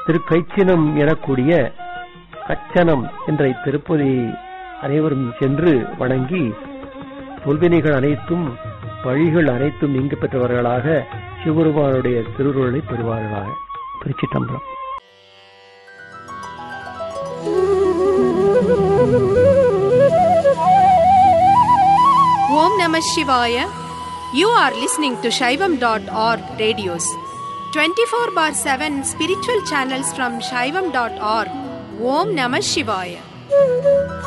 திருக்கைச்சினம் எனக்கூடிய கச்சனம் என்ற இத்திருப்பதியை அனைவரும் சென்று வணங்கி தொல்வினைகள் அனைத்தும் பழிகள் அனைத்தும் நீங்க பெற்றவர்களாக சிவபெருமானுடைய திருவுருளை பெறுவார்களாக திருச்சிட்டம்பரம் Om Namah Shivaya. You are listening to Shaivam.org radios. 24 bar 7 spiritual channels from Shaivam.org. Om Namah Shivaya.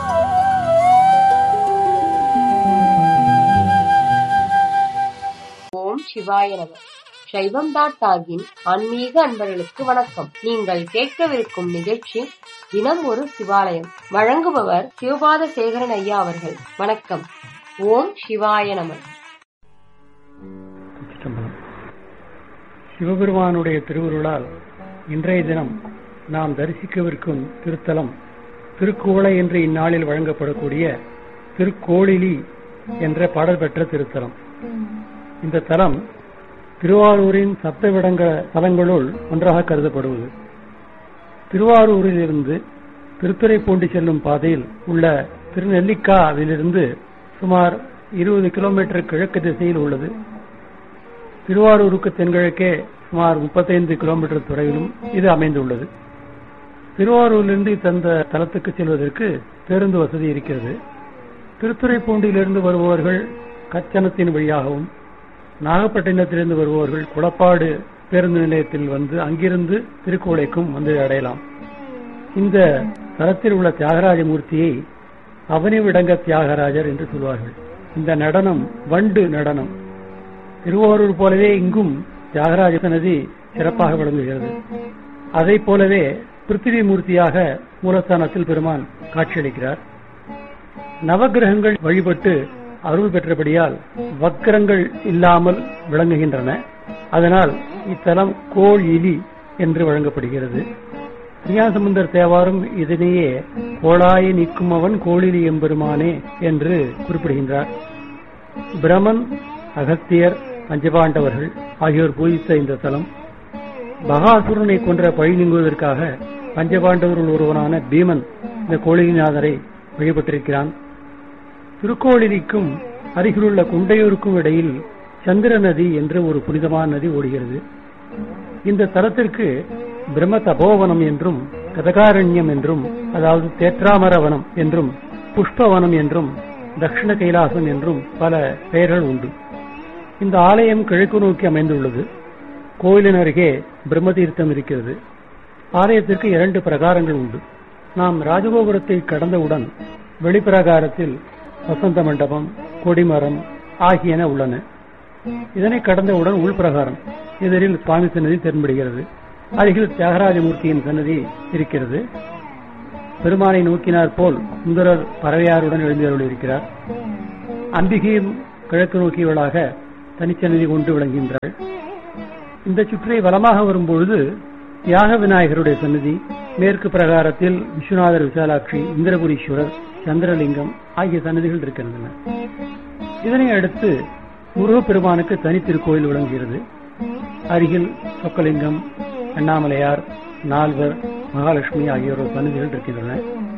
ஓம் சிவாய நம சைவம் டாட் டாகின் ஆன்மீக அன்பர்களுக்கு வணக்கம் நீங்கள் கேட்கவிருக்கும் நிகழ்ச்சி தினம் ஒரு சிவாலயம் வழங்குபவர் சிவபாத சேகரன் ஐயா அவர்கள் வணக்கம் ஓம் சிவாய நம திருச்சிற்றம்பலம். சிவபெருமானுடைய திருவுருளால் இன்றைய தினம் நாம் தரிசிக்கவிருக்கும் திருத்தலம் திருக்கோளை என்று இந்நாளில் வழங்கப்படக்கூடிய திருக்கோளிலி என்ற பாடல் பெற்ற திருத்தலம் இந்த தலம் திருவாரூரின் சப்தவிடங்க தலங்களுள் ஒன்றாக கருதப்படுவது திருவாரூரிலிருந்து திருத்துறைப்பூண்டி செல்லும் பாதையில் உள்ள திருநெல்லிக்காவிலிருந்து சுமார் இருபது கிலோமீட்டர் கிழக்கு திசையில் உள்ளது திருவாரூருக்கு தென்கிழக்கே சுமார் முப்பத்தைந்து கிலோமீட்டர் தொலைவிலும் இது அமைந்துள்ளது திருவாரூரிலிருந்து தந்த தலத்துக்கு செல்வதற்கு பேருந்து வசதி இருக்கிறது திருத்துறைப்பூண்டியிலிருந்து வருபவர்கள் கச்சனத்தின் வழியாகவும் நாகப்பட்டினத்திலிருந்து வருபவர்கள் குளப்பாடு பேருந்து நிலையத்தில் வந்து அங்கிருந்து திருக்கோளைக்கும் வந்து அடையலாம் இந்த தலத்தில் உள்ள தியாகராஜ மூர்த்தியை அவனி விடங்க தியாகராஜர் என்று சொல்வார்கள் இந்த நடனம் வண்டு நடனம் திருவாரூர் போலவே இங்கும் தியாகராஜ சன்னதி சிறப்பாக விளங்குகிறது அதை போலவே பிருத்திவி மூர்த்தியாக மூலஸ்தானத்தில் பெருமான் காட்சியளிக்கிறார் நவகிரகங்கள் வழிபட்டு அருள் பெற்றபடியால் வக்கிரங்கள் இல்லாமல் விளங்குகின்றன அதனால் இத்தலம் கோள் இலி என்று வழங்கப்படுகிறது ஞானசம்பந்தர் தேவாரும் இதனையே கோளாயை நிற்கும் அவன் கோளிலி எம்பெருமானே என்று குறிப்பிடுகின்றார் பிரமன் அகத்தியர் பஞ்சபாண்டவர்கள் ஆகியோர் பூஜித்த இந்த தலம் பகாசுரனை கொன்ற பழி நீங்குவதற்காக பஞ்சபாண்டவர்கள் ஒருவனான பீமன் இந்த கோழிநாதரை வழிபட்டிருக்கிறான் திருக்கோளிலிக்கும் அருகிலுள்ள குண்டையூருக்கும் இடையில் சந்திர நதி என்று ஒரு புனிதமான நதி ஓடுகிறது இந்த தலத்திற்கு பிரம்ம தபோவனம் என்றும் கதகாரண்யம் என்றும் அதாவது தேற்றாமரவனம் என்றும் புஷ்பவனம் என்றும் தக்ஷண கைலாசம் என்றும் பல பெயர்கள் உண்டு இந்த ஆலயம் கிழக்கு நோக்கி அமைந்துள்ளது கோயிலின் அருகே பிரம்மதீர்த்தம் இருக்கிறது ஆலயத்திற்கு இரண்டு பிரகாரங்கள் உண்டு நாம் ராஜகோபுரத்தை கடந்தவுடன் வெளிப்பிரகாரத்தில் வசந்த மண்டபம் கொடிமரம் ஆகியன உள்ளன இதனை கடந்தவுடன் உள்பிரகாரம் எதிரில் சுவாமி சன்னதி தென்படுகிறது அருகில் தியாகராஜமூர்த்தியின் சன்னதி இருக்கிறது பெருமானை நோக்கினார் போல் சுந்தரர் பறவையாருடன் எழுந்தருள் இருக்கிறார் அம்பிகையும் கிழக்கு நோக்கியவளாக தனிச்சன்னதி கொண்டு விளங்குகின்றாள் இந்த சுற்றை வலமாக வரும்பொழுது தியாக விநாயகருடைய சன்னதி மேற்கு பிரகாரத்தில் விஸ்வநாதர் விசாலாட்சி இந்திரபுரீஸ்வரர் சந்திரலிங்கம் ஆகிய சன்னதிகள் இருக்கின்றன இதனை அடுத்து முருகப்பெருமானுக்கு தனி திருக்கோயில் விளங்குகிறது அருகில் சொக்கலிங்கம் அண்ணாமலையார் நால்வர் மகாலட்சுமி ஆகியோர் சன்னதிகள் இருக்கின்றன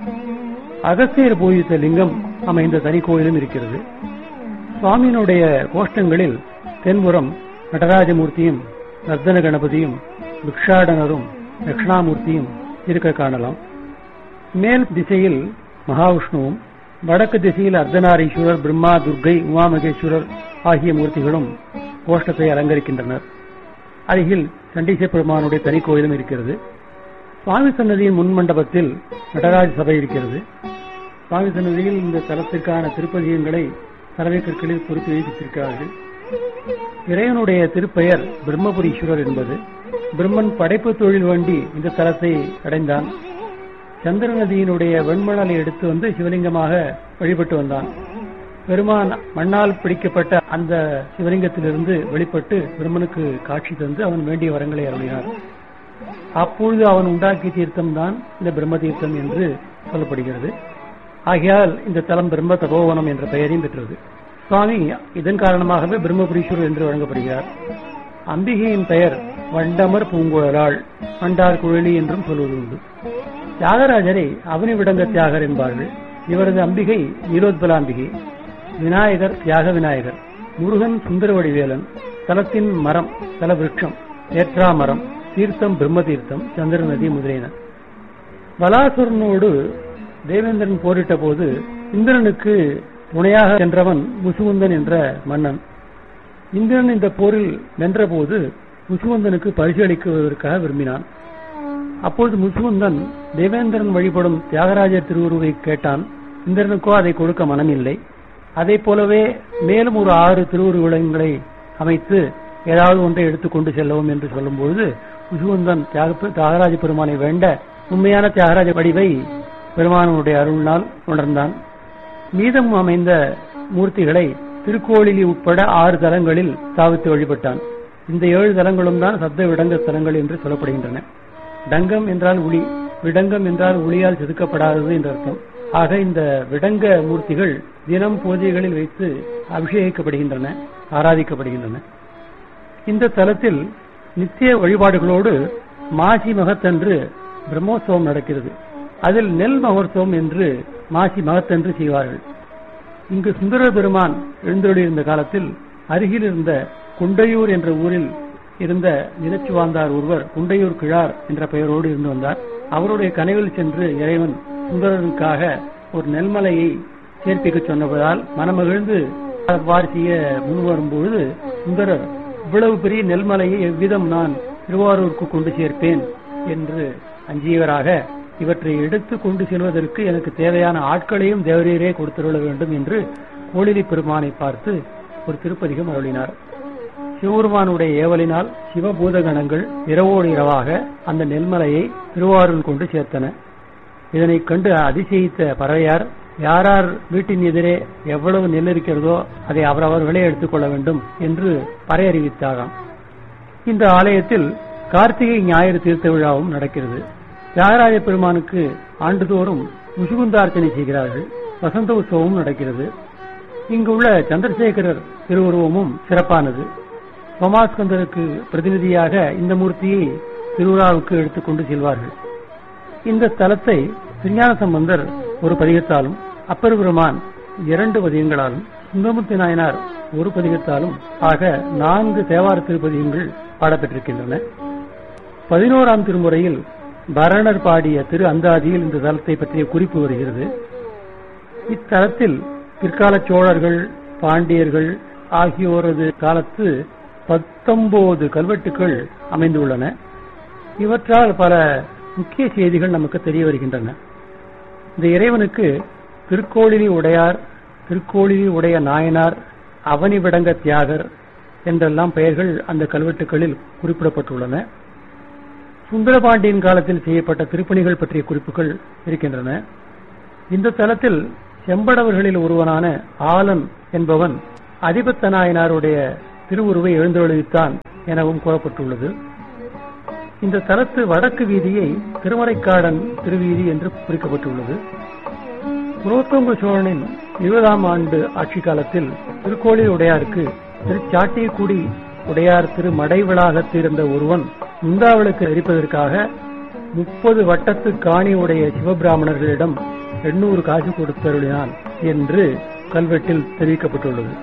அகஸ்தியர் பூஜித்த லிங்கம் அமைந்த தனி கோயிலும் இருக்கிறது சுவாமியினுடைய கோஷ்டங்களில் தென்புறம் நடராஜமூர்த்தியும் நர்தன கணபதியும் பிக்ஷாடனரும் தட்சிணாமூர்த்தியும் இருக்க காணலாம் மேல் திசையில் மகாவிஷ்ணுவும் வடக்கு திசையில் அர்த்தநாரீஸ்வரர் பிரம்மா துர்கை உமாமகேஸ்வரர் ஆகிய மூர்த்திகளும் கோஷ்டத்தை அலங்கரிக்கின்றனர் அருகில் சண்டீச பெருமானுடைய தனி கோயிலும் இருக்கிறது சுவாமி சன்னதியின் முன் மண்டபத்தில் நடராஜ சபை இருக்கிறது சுவாமி சன்னதியில் இந்த தலத்திற்கான திருப்பதியங்களை தலைமை கற்களில் பொறுத்து வைத்திருக்கிறார்கள் இறைவனுடைய திருப்பெயர் பிரம்மபுரீஸ்வரர் என்பது பிரம்மன் படைப்பு தொழில் வண்டி இந்த தலத்தை அடைந்தான் சந்திர நதியினுடைய வெண்மணலை எடுத்து வந்து சிவலிங்கமாக வழிபட்டு வந்தான் பெருமான் மண்ணால் பிடிக்கப்பட்ட அந்த சிவலிங்கத்திலிருந்து வெளிப்பட்டு பிரம்மனுக்கு காட்சி தந்து அவன் வேண்டிய வரங்களை அருளினார் அப்பொழுது அவன் உண்டாக்கிய தீர்த்தம் தான் இந்த பிரம்ம தீர்த்தம் என்று சொல்லப்படுகிறது ஆகையால் இந்த தலம் பிரம்ம தபோவனம் என்ற பெயரையும் பெற்றது சுவாமி இதன் காரணமாகவே பிரம்மபுரீஸ்வரர் என்று வழங்கப்படுகிறார் அம்பிகையின் பெயர் வண்டமர் பூங்குழலாள் வண்டார் குழலி என்றும் சொல்வது உண்டு தியாகராஜரை அவனி விடங்க தியாகர் என்பார்கள் இவரது அம்பிகை நீலோத்பலாம்பிகை விநாயகர் தியாக விநாயகர் முருகன் சுந்தரவடிவேலன் தலத்தின் மரம் தல விருட்சம் ஏற்றா மரம் தீர்த்தம் பிரம்ம தீர்த்தம் சந்திர நதி முதலியன பலாசுரனோடு தேவேந்திரன் போரிட்ட போது இந்திரனுக்கு துணையாக சென்றவன் முசுகுந்தன் என்ற மன்னன் இந்திரன் இந்த போரில் வென்றபோது முசுகுந்தனுக்கு பரிசு அளிக்குவதற்காக விரும்பினான் அப்பொழுது முசுகுந்தன் தேவேந்திரன் வழிபடும் தியாகராஜர் திருவுருவை கேட்டான் இந்திரனுக்கோ அதை கொடுக்க மனமில்லை அதை போலவே மேலும் ஒரு ஆறு திருவுருவங்களை அமைத்து ஏதாவது ஒன்றை எடுத்துக்கொண்டு செல்லவும் என்று சொல்லும்பொழுது முசுகுந்தன் தியாக தியாகராஜ பெருமானை வேண்ட உண்மையான தியாகராஜ வடிவை பெருமானுடைய அருள்னால் உணர்ந்தான் மீதம் அமைந்த மூர்த்திகளை திருக்கோளிலி உட்பட ஆறு தலங்களில் ஸ்தாபித்து வழிபட்டான் இந்த ஏழு தலங்களும் தான் சப்த விடங்க தலங்கள் என்று சொல்லப்படுகின்றன டங்கம் என்றால் உளி விடங்கம் என்றால் ஒளியால் செதுக்கப்படாதது என்ற அர்த்தம் ஆக இந்த விடங்க மூர்த்திகள் தினம் பூஜைகளில் வைத்து அபிஷேகிக்கப்படுகின்றன ஆராதிக்கப்படுகின்றன இந்த தலத்தில் நித்திய வழிபாடுகளோடு மாசி மகத்தன்று பிரம்மோற்சவம் நடக்கிறது அதில் நெல் மகோற்சவம் என்று மாசி மகத்தன்று செய்வார்கள் இங்கு சுந்தர பெருமான் எழுந்தொழியிருந்த காலத்தில் அருகில் இருந்த குண்டையூர் என்ற ஊரில் இருந்த நிலச்சுவாந்தார் ஒருவர் குண்டையூர் கிழார் என்ற பெயரோடு இருந்து வந்தார் அவருடைய கனவில் சென்று இறைவன் சுந்தரனுக்காக ஒரு நெல்மலையை சேர்ப்பிக்க சொன்னதால் மனமகிழ்ந்து அவ்வாறு செய்ய முன் வரும்பொழுது சுந்தரர் இவ்வளவு பெரிய நெல்மலையை எவ்விதம் நான் திருவாரூருக்கு கொண்டு சேர்ப்பேன் என்று அஞ்சியவராக இவற்றை எடுத்து கொண்டு செல்வதற்கு எனக்கு தேவையான ஆட்களையும் தேவரீரே கொடுத்துள்ள வேண்டும் என்று கோளிலி பெருமானை பார்த்து ஒரு திருப்பதிகம் அருளினார் சிவபெருமானுடைய ஏவலினால் சிவபூதகணங்கள் இரவோடு இரவாக அந்த நெல்மலையை திருவாரூர் கொண்டு சேர்த்தன இதனை கண்டு அதிசயித்த பறவையார் யாரார் வீட்டின் எதிரே எவ்வளவு நெல் இருக்கிறதோ அதை அவரவர்களே எடுத்துக்கொள்ள வேண்டும் என்று பறை அறிவித்தாராம் இந்த ஆலயத்தில் கார்த்திகை ஞாயிறு தீர்த்த விழாவும் நடக்கிறது தியாகராஜ பெருமானுக்கு ஆண்டுதோறும் முசுகுந்தார்ச்சனை செய்கிறார்கள் வசந்த உற்சவமும் நடக்கிறது இங்குள்ள சந்திரசேகரர் திருவுருவமும் சிறப்பானது சோமாஸ்கந்தருக்கு பிரதிநிதியாக இந்த மூர்த்தியை திருவிழாவுக்கு எடுத்துக்கொண்டு செல்வார்கள் இந்த ஸ்தலத்தை திருஞான சம்பந்தர் ஒரு பதிகத்தாலும் அப்பர் பெருமான் இரண்டு பதிகங்களாலும் சுந்தரமூர்த்தி நாயனார் ஒரு பதிகத்தாலும் ஆக நான்கு தேவார திருப்பதிகங்கள் பாடப்பெற்றிருக்கின்றன பதினோராம் திருமுறையில் பரணர் பாடிய திரு அந்தாதியில் இந்த தலத்தை பற்றிய குறிப்பு வருகிறது இத்தலத்தில் பிற்கால சோழர்கள் பாண்டியர்கள் ஆகியோரது காலத்து பத்தொன்பது கல்வெட்டுகள் அமைந்துள்ளன இவற்றால் பல முக்கிய செய்திகள் நமக்கு தெரிய வருகின்றன இந்த இறைவனுக்கு திருக்கோளிலி உடையார் திருக்கோளிலி உடைய நாயனார் அவனி விடங்க தியாகர் என்றெல்லாம் பெயர்கள் அந்த கல்வெட்டுகளில் குறிப்பிடப்பட்டுள்ளன சுந்தரபாண்டியன் காலத்தில் செய்யப்பட்ட திருப்பணிகள் பற்றிய குறிப்புகள் இருக்கின்றன இந்த தலத்தில் செம்படவர்களில் ஒருவனான ஆலன் என்பவன் அதிபத்த நாயனாருடைய திருவுருவை எழுந்தொழுவித்தான் எனவும் கூறப்பட்டுள்ளது இந்த தலத்து வடக்கு வீதியை திருமறைக்காடன் திருவீதி என்று குறிக்கப்பட்டுள்ளது குலோத்துங்க சோழனின் இருபதாம் ஆண்டு ஆட்சி காலத்தில் திருக்கோளில் உடையாருக்கு திருச்சாட்டியக்குடி உடையார் திரு மடைவிழாகத் இருந்த ஒருவன் முந்தாவளுக்கு எரிப்பதற்காக முப்பது வட்டத்து காணி உடைய சிவபிராமணர்களிடம் எண்ணூறு காசு கொடுத்தருளினான் என்று கல்வெட்டில் தெரிவிக்கப்பட்டுள்ளது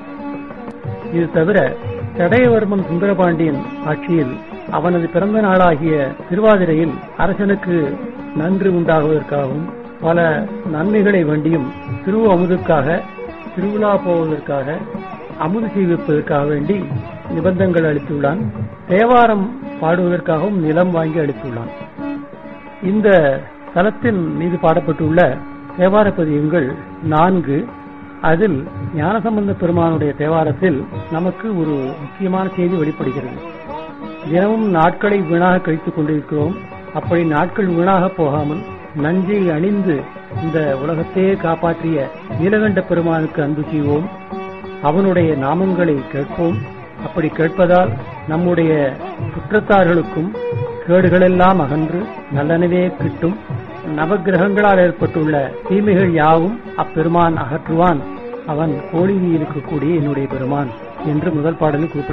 இது தவிர தடயவர்மன் சுந்தரபாண்டியன் ஆட்சியில் அவனது பிறந்த நாளாகிய திருவாதிரையில் அரசனுக்கு நன்றி உண்டாகுவதற்காகவும் பல நன்மைகளை வேண்டியும் திரு அமுதுக்காக திருவிழா போவதற்காக அமுது செய்விப்பதற்காக வேண்டி நிபந்தங்கள் அளித்துள்ளான் தேவாரம் பாடுவதற்காகவும் நிலம் வாங்கி அளித்துள்ளான் இந்த தலத்தின் மீது பாடப்பட்டுள்ள தேவார பதியங்கள் நான்கு அதில் ஞானசம்பந்த பெருமானுடைய தேவாரத்தில் நமக்கு ஒரு முக்கியமான செய்தி வெளிப்படுகிறது தினமும் நாட்களை வீணாக கழித்துக் கொண்டிருக்கிறோம் அப்படி நாட்கள் வீணாக போகாமல் நஞ்சை அணிந்து இந்த உலகத்தையே காப்பாற்றிய நீலகண்ட பெருமானுக்கு அன்பு செய்வோம் அவனுடைய நாமங்களை கேட்போம் அப்படி கேட்பதால் நம்முடைய சுற்றத்தார்களுக்கும் கேடுகளெல்லாம் அகன்று நல்லனவே கிட்டும் நவகிரகங்களால் ஏற்பட்டுள்ள தீமைகள் யாவும் அப்பெருமான் அகற்றுவான் அவன் கோழியில் இருக்கக்கூடிய என்னுடைய பெருமான் என்று முதல் பாடலில் குறிப்பிட்டார்